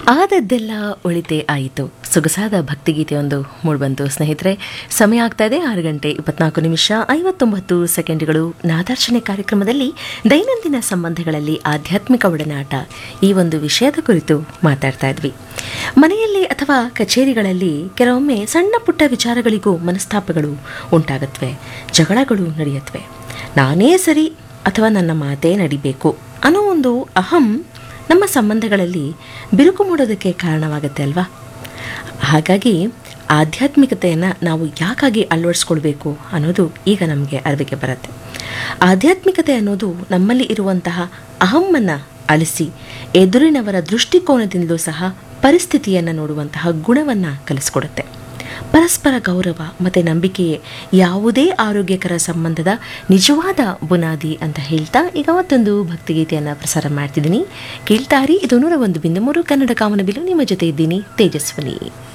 ಆದದ್ದೆಲ್ಲ ಒಳಿತೇ ಆಯಿತು ಸೊಗಸಾದ ಭಕ್ತಿಗೀತೆಯೊಂದು ಮೂಡಿಬಂತು ಸ್ನೇಹಿತರೆ ಸಮಯ ಆಗ್ತಾ ಇದೆ ಆರು ಗಂಟೆ ಇಪ್ಪತ್ನಾಲ್ಕು ನಿಮಿಷ ಐವತ್ತೊಂಬತ್ತು ಸೆಕೆಂಡ್ಗಳು ನಾದಾರ್ಚನೆ ಕಾರ್ಯಕ್ರಮದಲ್ಲಿ ದೈನಂದಿನ ಸಂಬಂಧಗಳಲ್ಲಿ ಆಧ್ಯಾತ್ಮಿಕ ಒಡನಾಟ ಈ ಒಂದು ವಿಷಯದ ಕುರಿತು ಮಾತಾಡ್ತಾ ಇದ್ವಿ ಮನೆಯಲ್ಲಿ ಅಥವಾ ಕಚೇರಿಗಳಲ್ಲಿ ಕೆಲವೊಮ್ಮೆ ಸಣ್ಣ ಪುಟ್ಟ ವಿಚಾರಗಳಿಗೂ ಮನಸ್ತಾಪಗಳು ಉಂಟಾಗತ್ವೆ ಜಗಳಗಳು ನಡೆಯತ್ವೆ ನಾನೇ ಸರಿ ಅಥವಾ ನನ್ನ ಮಾತೇ ನಡಿಬೇಕು ಅನ್ನೋ ಒಂದು ಅಹಂ ನಮ್ಮ ಸಂಬಂಧಗಳಲ್ಲಿ ಬಿರುಕು ಮೂಡೋದಕ್ಕೆ ಕಾರಣವಾಗುತ್ತೆ ಅಲ್ವಾ ಹಾಗಾಗಿ ಆಧ್ಯಾತ್ಮಿಕತೆಯನ್ನು ನಾವು ಯಾಕಾಗಿ ಅಳವಡಿಸ್ಕೊಳ್ಬೇಕು ಅನ್ನೋದು ಈಗ ನಮಗೆ ಅರಿವಿಗೆ ಬರುತ್ತೆ ಆಧ್ಯಾತ್ಮಿಕತೆ ಅನ್ನೋದು ನಮ್ಮಲ್ಲಿ ಇರುವಂತಹ ಅಹಮ್ಮನ್ನು ಅಳಿಸಿ ಎದುರಿನವರ ದೃಷ್ಟಿಕೋನದಿಂದಲೂ ಸಹ ಪರಿಸ್ಥಿತಿಯನ್ನು ನೋಡುವಂತಹ ಗುಣವನ್ನು ಕಲಿಸ್ಕೊಡುತ್ತೆ ಪರಸ್ಪರ ಗೌರವ ಮತ್ತು ನಂಬಿಕೆಯೇ ಯಾವುದೇ ಆರೋಗ್ಯಕರ ಸಂಬಂಧದ ನಿಜವಾದ ಬುನಾದಿ ಅಂತ ಹೇಳ್ತಾ ಈಗ ಮತ್ತೊಂದು ಭಕ್ತಿಗೀತೆಯನ್ನು ಪ್ರಸಾರ ಮಾಡ್ತಿದ್ದೀನಿ ಕೇಳ್ತಾರಿ ಇದು ನೂರ ಒಂದು ಬಿಂದು ಮೂರು ಕನ್ನಡ ಕಾಮನಬಿಲು ನಿಮ್ಮ ಜೊತೆ ಇದ್ದೀನಿ ತೇಜಸ್ವಿನಿ